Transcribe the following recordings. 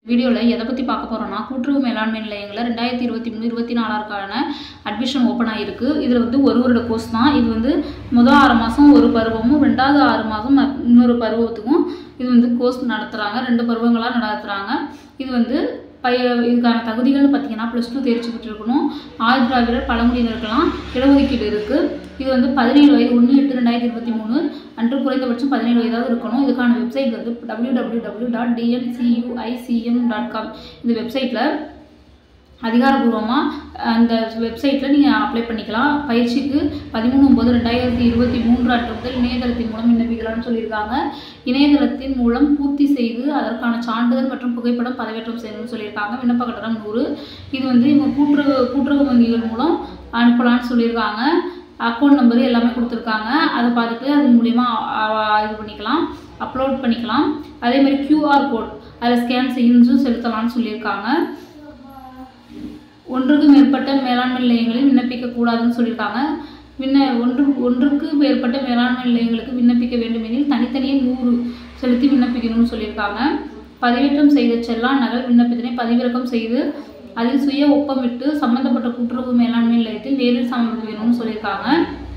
வீடியோவில் எதை பற்றி பார்க்க போகிறோம்னா கூட்டுறவு மேலாண்மை நிலையங்களில் ரெண்டாயிரத்தி இருபத்தி மூணு இருபத்தி நாலாருக்கான அட்மிஷன் ஓப்பன் ஆகிருக்கு இதில் வந்து ஒரு வருட கோர்ஸ் தான் இது வந்து முதல் ஆறு மாதம் ஒரு பருவமும் ரெண்டாவது ஆறு மாதம் மத்- இன்னொரு பருவத்துக்கும் இது வந்து கோர்ஸ் நடத்துகிறாங்க ரெண்டு பருவங்களாக நடத்துகிறாங்க இது வந்து பய இதுக்கான தகுதிகள்னு பார்த்தீங்கன்னா ப்ளஸ் டூ தேர்ச்சி பெற்றிருக்கணும் ஆதி திராவிடர் பழங்குடியினருக்கெல்லாம் இடஒதுக்கீடு இருக்குது இது வந்து பதினேழு வயது ஒன்று எட்டு ரெண்டாயிரத்தி இருபத்தி மூணு அன்று குறைந்தபட்சம் பதினேழு வயதாவது இருக்கணும் இதுக்கான வெப்சைட் வந்து W W W dot TNCUICM dot com இந்த வெப்சைட்டில் அதிகாரப்பூர்வமாக அந்த வெப்சைட்டில் நீங்கள் அப்ளை பண்ணிக்கலாம் பயிற்சிக்கு பதிமூணு ஒம்பது ரெண்டாயிரத்தி இருபத்தி மூன்று அன்று முதல் இணையதளத்தின் மூலம் விண்ணப்பிக்கலாம்னு சொல்லியிருக்காங்க இணையதளத்தின் மூலம் பூர்த்தி செய்து அதற்கான சான்றிதழ் மற்றும் புகைப்படம் பதிவேற்றம் செய்யணும்னு சொல்லியிருக்காங்க விண்ணப்ப கட்டணம் நூறு இது வந்து இவங்க கூட்டுறவு கூட்டுறவு வங்கிகள் மூலம் அனுப்பலாம்னு சொல்லியிருக்காங்க அக்கௌண்ட் நம்பர் எல்லாமே கொடுத்துருக்காங்க அதை பார்த்துட்டு அது மூலிமா இது பண்ணிக்கலாம் அப்லோட் பண்ணிக்கலாம் அதே மாதிரி கியூஆர் கோட் அதில் ஸ்கேன் செய்யும் செலுத்தலாம்னு சொல்லியிருக்காங்க ஒன்றுக்கு மேற்பட்ட மேலாண்மை நிலையங்களில் விண்ணப்பிக்க கூடாதுன்னு சொல்லியிருக்காங்க விண்ண ஒன்று ஒன்றுக்கு மேற்பட்ட மேலாண்மை நிலையங்களுக்கு விண்ணப்பிக்க வேண்டுமெனில் தனித்தனியே நூறு செலுத்தி விண்ணப்பிக்கணும்னு சொல்லியிருக்காங்க பதிவேற்றம் செய்த செல்லா நகல் விண்ணப்பத்தினை பதிவிறக்கம் செய்து அதில் சுய ஒப்பமிட்டு சம்பந்தப்பட்ட கூட்டுறவு மேலாண்மை நிலையத்தில் நேரில் சமர்ப்பிக்கணும்னு சொல்லியிருக்காங்க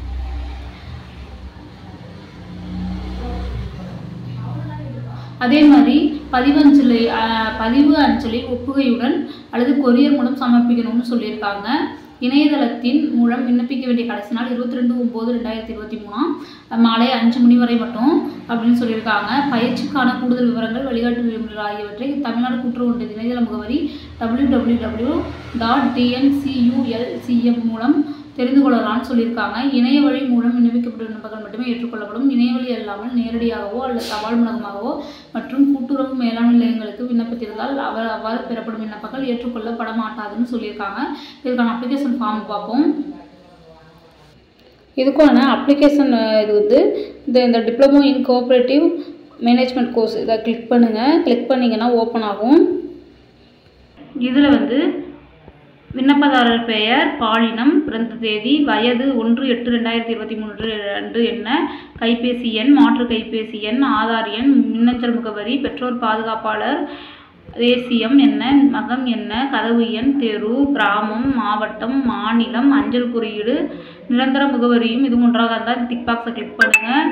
அதே மாதிரி பதிவு அஞ்சலை அஹ், பதிவு அஞ்சலில் ஒப்புகையுடன் அல்லது கொரியர் மூலம் சமர்ப்பிக்கணும்னு சொல்லியிருக்காங்க இணையதளத்தின் மூலம் விண்ணப்பிக்க வேண்டிய கடைசி நாள் இருபத்தி ரெண்டு ஒம்பது ரெண்டாயிரத்தி இருபத்தி மூணாம் மாலை அஞ்சு மணி வரை மட்டும் அப்படின்னு சொல்லியிருக்காங்க பயிற்சிக்கான கூடுதல் விவரங்கள் வழிகாட்டு விவரங்கள் ஆகியவற்றை தமிழ்நாடு கூட்டுறவு ஒன்றிய இணையதள முகவரி W W W dot TNCULCM மூலம் தெரிந்து கொள்ளலாம்னு சொல்லியிருக்காங்க இணைய வழி மூலம் விண்ணப்பிக்கப்பட்ட விண்ணப்பங்கள் மட்டுமே ஏற்றுக்கொள்ளப்படும் இணைய வழி அல்லாமல் நேரடியாகவோ அல்லது தபால் மூலமாகவோ மற்றும் கூட்டுறவு மேலாண்மை நிலையங்களுக்கு விண்ணப்பித்திருந்தால் அவர் அவ்வாறு பெறப்படும் விண்ணப்பங்கள் ஏற்றுக்கொள்ளப்பட மாட்டாதுன்னு சொல்லியிருக்காங்க இதுக்கான அப்ளிகேஷன் ஃபார்ம் பார்ப்போம் இதுக்கான அப்ளிகேஷன் இது வந்து இந்த இந்த diploma in cooperative management course இதை கிளிக் பண்ணுங்கள் கிளிக் பண்ணிங்கன்னா ஓப்பன் ஆகும் இதில் வந்து விண்ணப்பதாரர் பெயர் பாலினம் பிறந்த தேதி வயது ஒன்று எட்டு ரெண்டாயிரத்தி இருபத்தி மூன்று அன்று என்ன கைபேசி எண் மாற்று கைபேசி எண் ஆதார் எண் மின்னஞ்சல் முகவரி பெற்றோர் பாதுகாப்பாளர் தேசியம் என்ன மகம் என்ன கதவு எண் தெரு கிராமம் மாவட்டம் மாநிலம் அஞ்சல் குறியீடு நிரந்தர முகவரியும் இது ஒன்றாக இருந்தால் டிக் பாக்ஸை கிளிக் பண்ணுங்கள்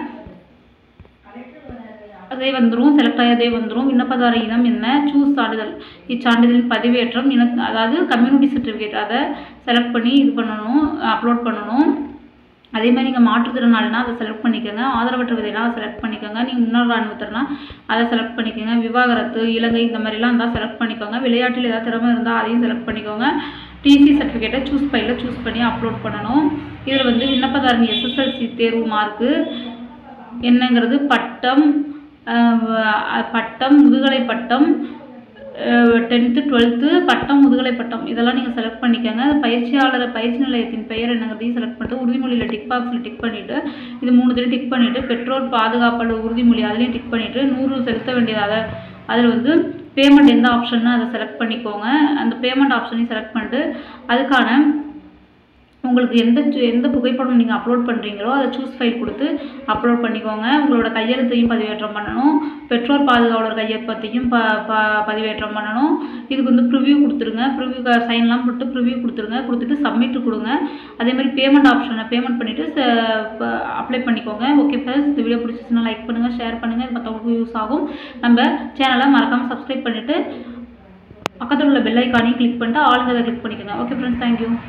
அதே வந்துடும் செலக்ட் ஆகியதே வந்துடும் விண்ணப்பதார இனம் என்ன சூஸ் சான்றிதழ் இச்சான்றிதழின் பதிவேற்றம் இன அதாவது கம்யூனிட்டி சர்டிஃபிகேட் அதை செலக்ட் பண்ணி இது பண்ணணும் அப்லோட் பண்ணணும் அதே மாதிரி நீங்கள் மாற்றுத்திறனாளினா அதை செலக்ட் பண்ணிக்கோங்க ஆதரவற்ற விதைனா அதை செலக்ட் பண்ணிக்கோங்க நீங்கள் முன்னாள் ராணுவத்திறனா அதை செலக்ட் பண்ணிக்கோங்க விவாகரத்து இலங்கை இந்த மாதிரிலாம் இருந்தால் செலக்ட் பண்ணிக்கோங்க விளையாட்டில் ஏதாவது திறமை இருந்தால் அதையும் செலக்ட் பண்ணிக்கோங்க டிசி சர்டிஃபிகேட்டை சூஸ் ஃபைலில் சூஸ் பண்ணி அப்லோட் பண்ணணும் இதில் வந்து விண்ணப்பதாரன் எஸ்எஸ்எல்சி தேர்வு மார்க்கு என்னங்கிறது பட்டம் அஹ் பட்டம் முதுகலை பட்டம் டென்த்து டுவெல்த்து பட்டம் முதுகலை பட்டம் இதெல்லாம் நீங்கள் செலக்ட் பண்ணிக்கோங்க பயிற்சியாளர் பயிற்சி நிலையத்தின் பெயர் என்னங்கிறதையும் செலக்ட் பண்ணிட்டு உறுதிமொழியில் டிக் பாக்ஸில் டிக் பண்ணிவிட்டு இது மூணு தடவை டிக் பண்ணிவிட்டு பெற்றோர் பாதுகாப்பாளர் உறுதிமொழி அதுலேயும் டிக் பண்ணிவிட்டு நூறு செலுத்த வேண்டியது அதை அதில் வந்து பேமெண்ட் எந்த ஆப்ஷன்னு அதை செலக்ட் பண்ணிக்கோங்க அந்த பேமெண்ட் ஆப்ஷனையும் செலக்ட் பண்ணிட்டு அதுக்கான உங்களுக்கு எந்த சு- எந்த புகைப்படம் நீங்கள் அப்லோட் பண்ணுறீங்களோ அதை சூஸ் ஃபைல் கொடுத்து அப்லோட் பண்ணிக்கோங்க உங்களோட கையெழுத்தையும் பதிவேற்றம் பண்ணணும் பெற்றோர் பாதுகாவலர் கையொப்பத்தையும் ப ப பதிவேற்றம் பண்ணணும் இதுக்கு வந்து ப்ரிவ்யூ கொடுத்துருங்க ப்ரிவ்யூ சைன்லாம் போட்டு ப்ரிவ்யூ கொடுத்துருங்க கொடுத்துட்டு சப்மிட் கொடுங்க அதே மாதிரி பேமெண்ட் ஆப்ஷனை பேமெண்ட் பண்ணிவிட்டு அப்ளை பண்ணிக்கோங்க ஓகே ஃப்ரெண்ட்ஸ் இந்த வீடியோ பிடிச்சிச்சுன்னா லைக் பண்ணுங்கள் ஷேர் பண்ணுங்கள் இது மற்றவங்களுக்கும் யூஸ் ஆகும் நம்ம சேனலை மறக்காமல் சப்ஸ்கிரைப் பண்ணிவிட்டு பக்கத்தில் உள்ள பெல் ஐக்கானையும் கிளிக் பண்ணிட்டு ஆளுங்க அதை கிளிக் பண்ணிக்கோங்க ஓகே ஃப்ரெண்ட்ஸ் தேங்க்யூ